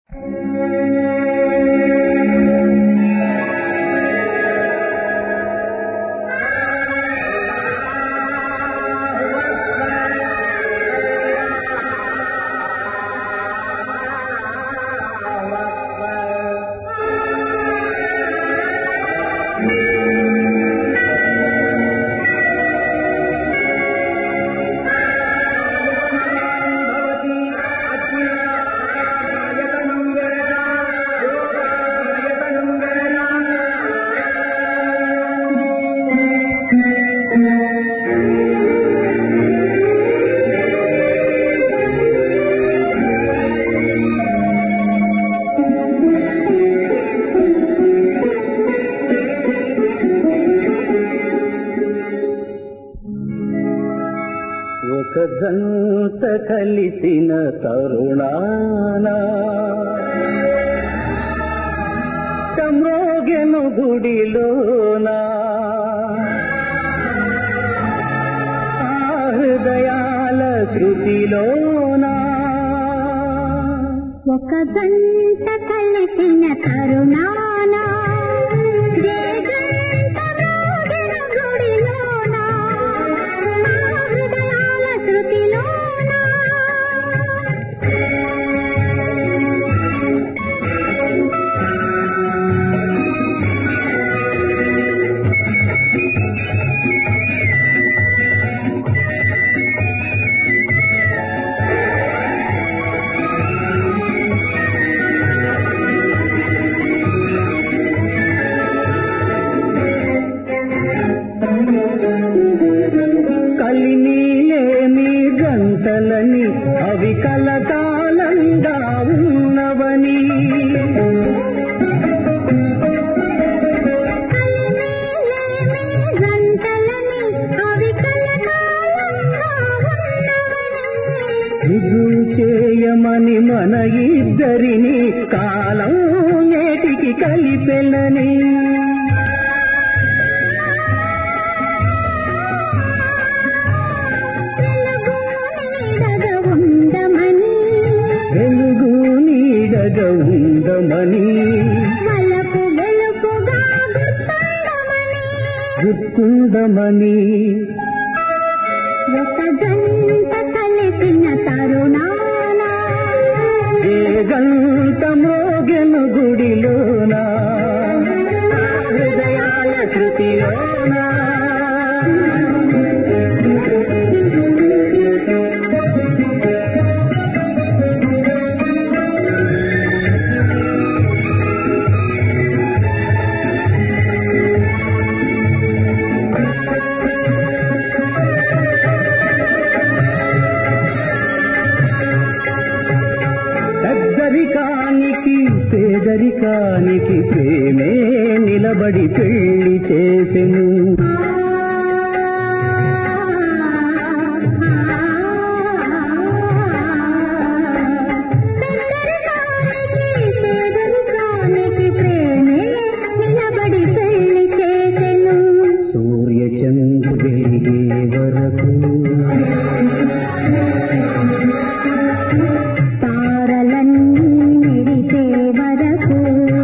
ఒక జంట కలిసిన తరుణాన చమ్రోగెను గుడిలోనా ఆ హృదయాల శృతిలోనా ఒక గంట కలిసిన కరుణాన జయగంట మోగిన గుడిలోన, మా హృదయాల శృతిలోన. కలినీలేమి గంటలని అవి కలకాలంగా ఉన్నవని గంటలని అవి కలకాలంగా ఉన్నవని. రుజువు చేయమని మన ఇద్దరిని కాలం నేటికి కలిపెనని నీడగా ఉండమని వెలుగు నీడగ ఉందమని వలపు వెలుపుగా గుర్తుండమని గుర్తుందమని ఒక జంట కలిసిన తరుణాన ఏ గంట మ్రోగెను గుడిలోనా హృదయాల శృతిలోనా పెద్దరికానికి పేదరికానికి ప్రేమే నిలబడి పెళ్లి చేసెను పేదరికానికి ప్రేమే నిలబడి పెళ్లి చేసెను సూర్య చంద్రు వెలిగే వరకు తారలన్నీ మెరిసే వరకు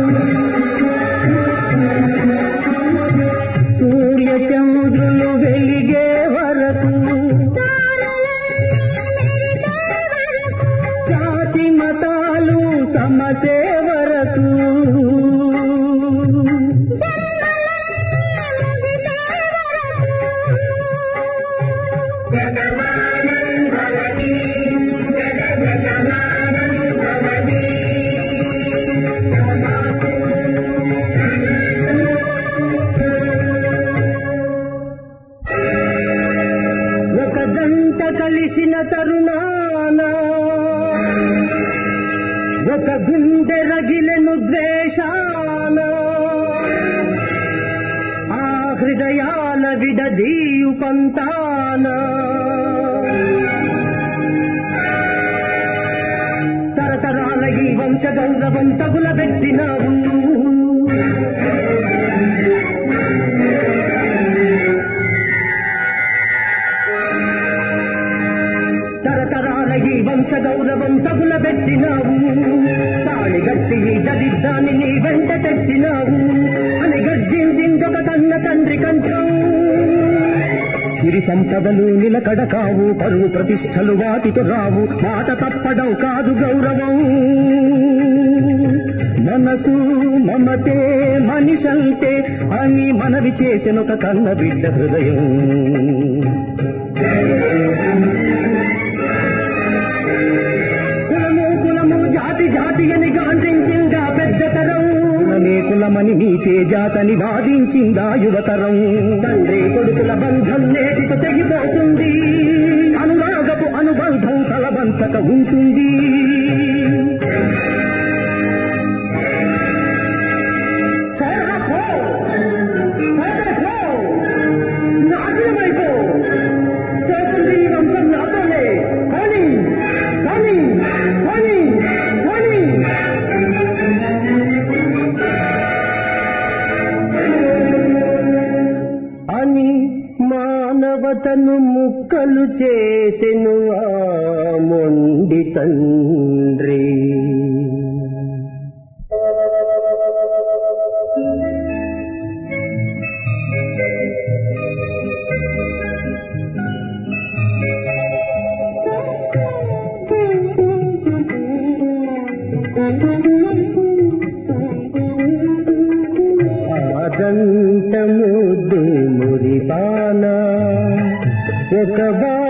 సూర్య చంద్రులు వెలిగే వరకు జాతి మతాలు సమసే వరకు ఒక జంట కలిసిన తరుణాన ఒక గుండె రగిలెను ద్వేషాన ఆ హృదయాల విడదీయు పంతాన తరతరాల ఈ వంశ గౌరవం తగుల పెట్టినావు తరతరాల ఈ వంశ గౌరవం తగుల పెట్టినావు తాళి ఆడబిడ్డాన్ని నీ వెంట తెచ్చినావు అని గర్జించిందొక కన్న తండ్రి కంఠం సిరి సంపదలు నిలకడ కావు పరువు ప్రతిష్టలు వాటితో రావు మాట తప్పడం కాదు గౌరవం మనసు మమతే మనిషంటే అని మనవి చేసిన ఒక కన్న బిడ్డ హృదయం కులము కులము జాతి జాతి అని గాంధించిందా పెద్ద తరం కులమే కులమని నీకే జాతని వాదించిందా యువతరం తండ్రి కొడుకుల బంధం నేటితో తెగిపోతుంది అనురాగపు అనుబంధం తలవంచక ఉంటుంది నాశనమైపో పోతుంది ఈ వంశం నాతోనే కానీ కానీ కానీ కానీ అని మానవతను ముక్కలు చేసెను ఆ మొండి తండ్రి ఆదంత ముద్దు మురిపాన ఒక బా